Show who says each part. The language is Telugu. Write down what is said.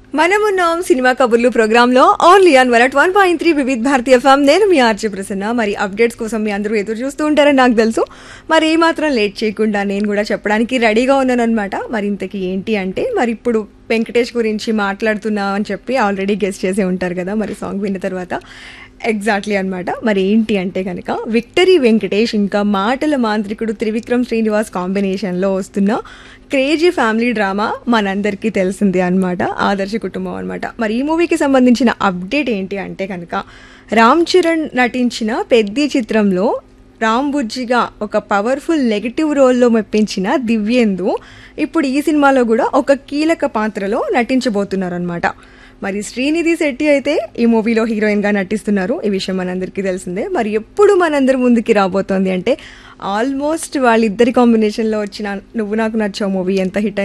Speaker 1: మనమున్నాం సినిమా కబుర్లు ప్రోగ్రామ్ లో only on one one point three Vividh Bharatiya FM నేను మీ ఆర్జే ప్రసన్న మరి అప్డేట్స్ కోసం మీ అందరూ ఎదురు చూస్తూ ఉంటారని నాకు తెలుసు మరి ఏ మాత్రం లేట్ చేయకుండా నేను కూడా చెప్పడానికి రెడీగా ఉన్నాను అనమాట మరి ఇంతకీ ఏంటి అంటే మరి ఇప్పుడు వెంకటేష్ గురించి మాట్లాడుతున్నా అని చెప్పి ఆల్రెడీ గెస్ట్ చేసే ఉంటారు కదా మరి సాంగ్ విన్న తర్వాత ఎగ్జాక్ట్లీ అన్నమాట మరి ఏంటి అంటే కనుక విక్టరీ వెంకటేష్ ఇంకా మాటల మాంత్రికుడు త్రివిక్రమ్ శ్రీనివాస్ కాంబినేషన్లో వస్తున్న క్రేజీ ఫ్యామిలీ డ్రామా మనందరికీ తెలిసిందే అన్నమాట ఆదర్శ కుటుంబం అన్నమాట మరి ఈ మూవీకి సంబంధించిన అప్డేట్ ఏంటి అంటే కనుక రామ్ చరణ్ నటించిన పెద్ది చిత్రంలో రామ్ బుజ్జిగా ఒక పవర్ఫుల్ నెగిటివ్ రోల్లో మెప్పించిన దివ్యేందు ఇప్పుడు ఈ సినిమాలో కూడా ఒక కీలక పాత్రలో నటించబోతున్నారు అనమాట మరి శ్రీనిధి శెట్టి అయితే ఈ మూవీలో హీరోయిన్గా నటిస్తున్నారు ఈ విషయం మనందరికీ తెలిసిందే మరి ఎప్పుడు మనందరి ముందుకి రాబోతోంది అంటే ఆల్మోస్ట్ వాళ్ళిద్దరి కాంబినేషన్లో వచ్చిన నువ్వు నాకు నచ్చావు మూవీ ఎంత హిట్